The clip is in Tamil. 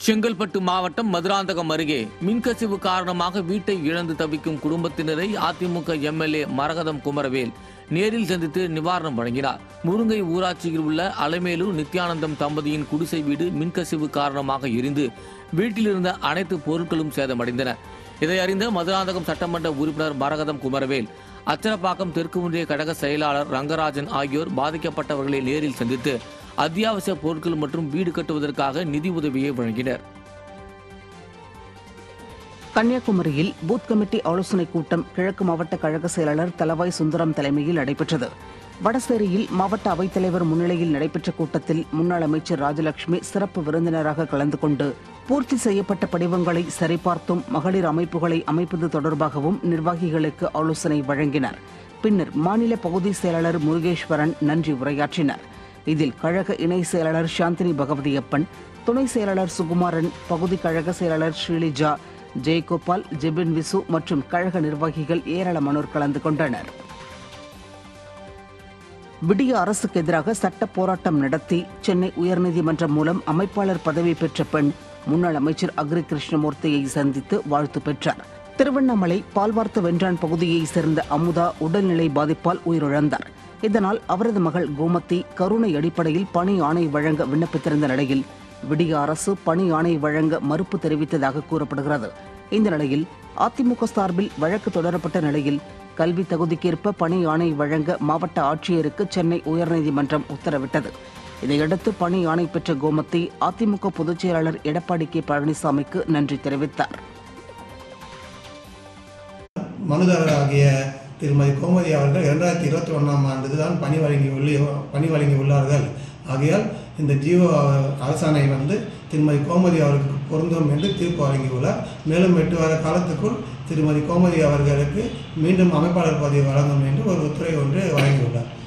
செங்கல்பட்டு மாவட்டம் மதுராந்தகம் அருகே மின்கசிவு காரணமாக வீட்டை இழந்து தவிக்கும் குடும்பத்தினரை அதிமுக எம்எல்ஏ மரகதம் குமரவேல் நேரில் சந்தித்து நிவாரணம் வழங்கினார் முருங்கை ஊராட்சியில் உள்ள அலமேலு நித்யானந்தம் தம்பதியின் குடிசை வீடு மின்கசிவு காரணமாக எரிந்து வீட்டில் இருந்த அனைத்து பொருட்களும் சேதமடைந்தன இதை அறிந்த மதுராந்தகம் சட்டமன்ற உறுப்பினர் மரகதம் குமரவேல் அச்சரப்பாக்கம் தெற்கு ஒன்றிய கழக செயலாளர் ரங்கராஜன் ஆகியோர் பாதிக்கப்பட்டவர்களை நேரில் சந்தித்து அத்தியாவசிய பொருட்கள் மற்றும் வீடு கட்டுவதற்காக நிதி உதவியை வழங்கினர் கன்னியாகுமரியில் பூத் கமிட்டி ஆலோசனைக் கூட்டம் கிழக்கு மாவட்ட கழக செயலாளர் தலவாய் சுந்தரம் தலைமையில் நடைபெற்றது வடசேரியில் மாவட்ட அவைத்தலைவர் முன்னிலையில் நடைபெற்ற கூட்டத்தில் முன்னாள் அமைச்சர் ராஜலட்சுமி சிறப்பு விருந்தினராக கலந்து கொண்டு பூர்த்தி செய்யப்பட்ட படிவங்களை சரிபார்த்தும் மகளிர் அமைப்புகளை அமைப்பது தொடர்பாகவும் நிர்வாகிகளுக்கு ஆலோசனை வழங்கினர் பின்னர் மாநில பகுதி செயலாளர் முருகேஸ்வரன் நன்றி உரையாற்றினர் இதில் கழக இணை செயலாளர் சாந்தினி பகவதியப்பன் துணை செயலாளர் சுகுமாரன் பகுதி கழக செயலாளர் ஸ்ரீலிஜா ஜெயகோபால் ஜெபின் விசு மற்றும் கழக நிர்வாகிகள் ஏராளமானோர் கலந்து கொண்டனர் விடிய அரசுக்கு எதிராக சட்ட போராட்டம் நடத்தி சென்னை உயர்நீதிமன்றம் மூலம் அமைப்பாளர் பதவி பெற்ற பெண் முன்னாள் அமைச்சர் அக்ரி கிருஷ்ணமூர்த்தியை சந்தித்து வாழ்த்து பெற்றார் திருவண்ணாமலை பால்வார்த்த வென்றான் பகுதியைச் சேர்ந்த அமுதா உடல்நிலை பாதிப்பால் உயிரிழந்தார் இதனால் அவரது மகள் கோமதி கருணை அடிப்படையில் பணி ஆணை வழங்க விண்ணப்பித்திருந்த நிலையில் விடிய அரசு பணி ஆணை வழங்க மறுப்பு தெரிவித்ததாக கூறப்படுகிறது இந்த நிலையில் அதிமுக சார்பில் வழக்கு தொடரப்பட்ட நிலையில் கல்வி தகுதிக்கேற்ப பணி ஆணை வழங்க மாவட்ட ஆட்சியருக்கு சென்னை உயர்நீதிமன்றம் உத்தரவிட்டது இதையடுத்து பணி ஆணை பெற்ற கோமதி அதிமுக பொதுச் செயலாளர் எடப்பாடி கே பழனிசாமிக்கு நன்றி தெரிவித்தார் மனுதாரராகிய திருமதி கோமதி அவர்கள் இரண்டாயிரத்தி இருபத்தி ஒன்றாம் ஆண்டு தான் பணி வழங்கி உள்ள பணி வழங்கி உள்ளார்கள் ஆகையால் இந்த ஜீவோ அரசாணை வந்து திருமதி கோமதி அவர்களுக்கு பொருந்தும் என்று தீர்ப்பு வழங்கியுள்ளார் மேலும் எட்டு வார காலத்துக்குள் திருமதி கோமதி அவர்களுக்கு மீண்டும் அமைப்பாளர் பதவி வழங்கும் என்று ஒரு உத்தரவை ஒன்று வழங்கியுள்ளார்